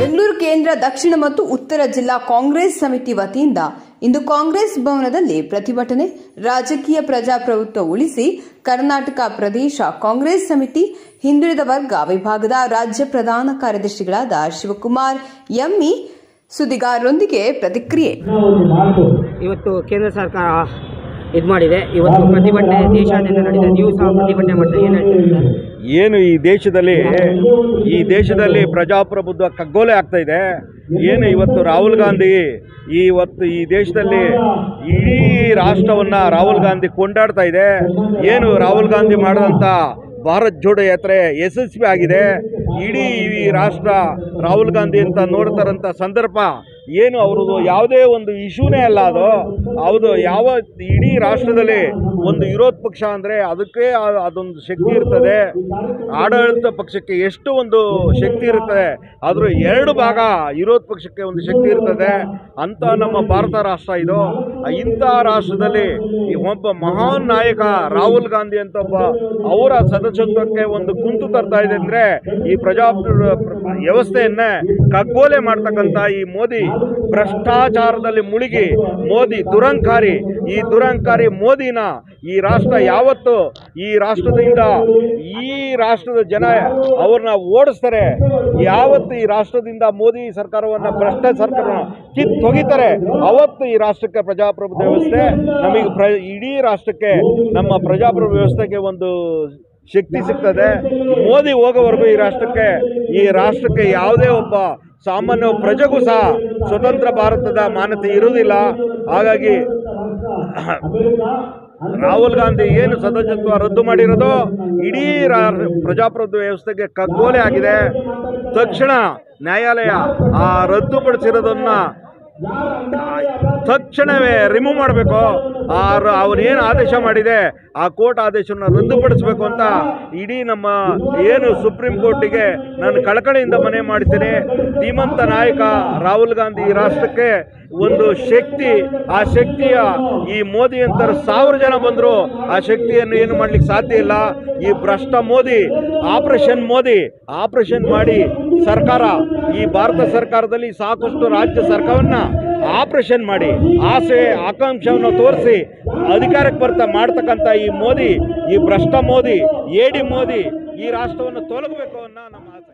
ಬೆಂಗಳೂರು ಕೇಂದ್ರ ದಕ್ಷಿಣ ಮತ್ತು ಉತ್ತರ ಜಿಲ್ಲಾ ಕಾಂಗ್ರೆಸ್ ಸಮಿತಿ ವತಿಯಿಂದ ಇಂದು ಕಾಂಗ್ರೆಸ್ ಭವನದಲ್ಲಿ ಪ್ರತಿಭಟನೆ ರಾಜಕೀಯ ಪ್ರಜಾಪ್ರಭುತ್ವ ಉಳಿಸಿ ಕರ್ನಾಟಕ ಪ್ರದೇಶ ಕಾಂಗ್ರೆಸ್ ಸಮಿತಿ ಹಿಂದುಳಿದ ವರ್ಗ ವಿಭಾಗದ ರಾಜ್ಯ ಪ್ರಧಾನ ಕಾರ್ಯದರ್ಶಿಗಳಾದ ಶಿವಕುಮಾರ್ ಎಂಇ ಸುದ್ದಿಗಾರರೊಂದಿಗೆ ಪ್ರತಿಕ್ರಿಯೆ ಇವತ್ತು ಕೇಂದ್ರ ಸರ್ಕಾರ ಇದು ಮಾಡಿದೆ ಇವತ್ತು ಪ್ರತಿಭಟನೆ ದೇಶಾದ್ಯಂತ ನಡೆದಿದೆ ನೀವು ಸಹ ಪ್ರತಿಭಟನೆ ಮಾಡ್ತೀರಿ ಏನು ಹೇಳ್ತೀರಿ ಸರ್ ಏನು ಈ ದೇಶದಲ್ಲಿ ಈ ದೇಶದಲ್ಲಿ ಪ್ರಜಾಪ್ರಭುತ್ವ ಕಗ್ಗೋಲೆ ಆಗ್ತಾ ಇದೆ ಏನು ಇವತ್ತು ರಾಹುಲ್ ಗಾಂಧಿ ಇವತ್ತು ಈ ದೇಶದಲ್ಲಿ ಇಡೀ ರಾಷ್ಟ್ರವನ್ನ ರಾಹುಲ್ ಗಾಂಧಿ ಕೊಂಡಾಡ್ತಾ ಇದೆ ಏನು ರಾಹುಲ್ ಗಾಂಧಿ ಮಾಡಿದಂಥ ಭಾರತ್ ಜೋಡೋ ಯಾತ್ರೆ ಯಶಸ್ವಿ ಆಗಿದೆ ಇಡೀ ಈ ರಾಷ್ಟ್ರ ರಾಹುಲ್ ಗಾಂಧಿ ಅಂತ ನೋಡ್ತಾರಂಥ ಸಂದರ್ಭ ಏನು ಅವ್ರದ್ದು ಯಾವುದೇ ಒಂದು ಇಶ್ಯೂನೇ ಅಲ್ಲ ಅದು ಹೌದು ಯಾವ ಇಡೀ ರಾಷ್ಟ್ರದಲ್ಲಿ ಒಂದು ವಿರೋಧ ಪಕ್ಷ ಅಂದರೆ ಅದಕ್ಕೆ ಆ- ಅದೊಂದು ಶಕ್ತಿ ಇರ್ತದೆ ಆಡಳಿತ ಪಕ್ಷಕ್ಕೆ ಎಷ್ಟು ಒಂದು ಶಕ್ತಿ ಇರ್ತದೆ ಆದರೂ ಎರಡು ಭಾಗ ವಿರೋಧ ಪಕ್ಷಕ್ಕೆ ಒಂದು ಶಕ್ತಿ ಇರ್ತದೆ ಅಂತ ನಮ್ಮ ಭಾರತ ರಾಷ್ಟ್ರ ಇದು ಇಂಥ ರಾಷ್ಟ್ರದಲ್ಲಿ ಈ ಒಬ್ಬ ಮಹಾನ್ ನಾಯಕ ರಾಹುಲ್ ಗಾಂಧಿ ಅಂತ ಒಬ್ಬ ಅವರ ಸದಸ್ಯತ್ವಕ್ಕೆ ಒಂದು ಕುಂತು ತರ್ತಾ ಇದೆ ಅಂದರೆ ಈ ಪ್ರಜಾ ವ್ಯವಸ್ಥೆಯನ್ನೇ ಕಗ್ಗೋಲೆ ಮಾಡ್ತಕ್ಕಂಥ ಈ ಮೋದಿ ಭ್ರಷ್ಟಾಚಾರದಲ್ಲಿ ಮುಳುಗಿ ಮೋದಿ ದುರಂಕಾರಿ ಈ ದುರಂಕಾರಿ ಮೋದಿನ ಈ ರಾಷ್ಟ್ರ ಯಾವತ್ತು ಈ ರಾಷ್ಟ್ರದಿಂದ ಈ ರಾಷ್ಟ್ರದ ಜನ ಅವ್ರನ್ನ ಓಡಿಸ್ತಾರೆ ಯಾವತ್ತು ಈ ರಾಷ್ಟ್ರದಿಂದ ಮೋದಿ ಸರ್ಕಾರವನ್ನು ಭ್ರಷ್ಟ ಸರ್ಕಾರವನ್ನು ಕಿತ್ತೊಗಿತಾರೆ ಅವತ್ತು ಈ ರಾಷ್ಟ್ರಕ್ಕೆ ಪ್ರಜಾಪ್ರಭುತ್ವ ವ್ಯವಸ್ಥೆ ನಮಗೆ ಪ್ರ ಇಡೀ ರಾಷ್ಟ್ರಕ್ಕೆ ನಮ್ಮ ಪ್ರಜಾಪ್ರಭುತ್ವ ವ್ಯವಸ್ಥೆಗೆ ಒಂದು ಶಕ್ತಿ ಸಿಗ್ತದೆ ಮೋದಿ ಹೋಗೋವರೆಗೂ ಈ ರಾಷ್ಟ್ರಕ್ಕೆ ಈ ರಾಷ್ಟ್ರಕ್ಕೆ ಯಾವುದೇ ಒಬ್ಬ ಸಾಮಾನ್ಯ ಪ್ರಜೆಗೂ ಸಹ ಸ್ವತಂತ್ರ ಭಾರತದ ಮಾನ್ಯತೆ ಇರುವುದಿಲ್ಲ ಹಾಗಾಗಿ ರಾಹುಲ್ ಗಾಂಧಿ ಏನು ಸದಸ್ಯತ್ವ ರದ್ದು ಮಾಡಿರೋದು ಇಡೀ ರಾ- ಪ್ರಜಾಪ್ರಭುತ್ವ ವ್ಯವಸ್ಥೆಗೆ ಕಗ್ಗೋಲೆ ಆಗಿದೆ ತಕ್ಷಣ ನ್ಯಾಯಾಲಯ ಆ ರದ್ದುಪಡಿಸಿರೋದನ್ನ ತಕ್ಷಣವೇ ರಿಮೂವ್ ಮಾಡಬೇಕು ಆ ರ- ಅವ್ರೇನು ಆದೇಶ ಮಾಡಿದೆ ಆ ಕೋರ್ಟ್ ಆದೇಶವನ್ನು ರದ್ದುಪಡಿಸಬೇಕು ಅಂತ ಇಡೀ ನಮ್ಮ ಏನು ಸುಪ್ರೀಂ ಕೋರ್ಟಿಗೆ ನಾನು ಕಳಕಳಿಯಿಂದ ಮನೆ ಮಾಡ್ತೀನಿ ಧೀಮಂತ ನಾಯಕ ರಾಹುಲ್ ಗಾಂಧಿ ಈ ರಾಷ್ಟ್ರಕ್ಕೆ ಒಂದು ಶಕ್ತಿ ಆ ಶಕ್ತಿಯ ಈ ಮೋದಿ ಅಂತರ ಸಾವಿರ ಜನ ಬಂದರು ಆ ಶಕ್ತಿಯನ್ನು ಏನು ಮಾಡ್ಲಿಕ್ಕೆ ಸಾಧ್ಯ ಇಲ್ಲ ಈ ಭ್ರಷ್ಟ ಮೋದಿ ಆಪರೇಷನ್ ಮೋದಿ ಆಪರೇಷನ್ ಮಾಡಿ ಸರ್ಕಾರ ಈ ಭಾರತ ಸರ್ಕಾರದಲ್ಲಿ ಸಾಕಷ್ಟು ರಾಜ್ಯ ಸರ್ಕಾರವನ್ನ ಆಪರೇಷನ್ ಮಾಡಿ ಆಸೆ ಆಕಾಂಕ್ಷವನ್ನು ತೋರಿಸಿ ಅಧಿಕಾರಕ್ಕೆ ಬರ್ತಾ ಮಾಡ್ತಕ್ಕಂಥ ಈ ಮೋದಿ ಈ ಭ್ರಷ್ಟ ಮೋದಿ ಏಡಿ ಮೋದಿ ಈ ರಾಷ್ಟ್ರವನ್ನು ತೊಲಗಬೇಕು ಅನ್ನೋ ನಮ್ಮ ಆಸೆ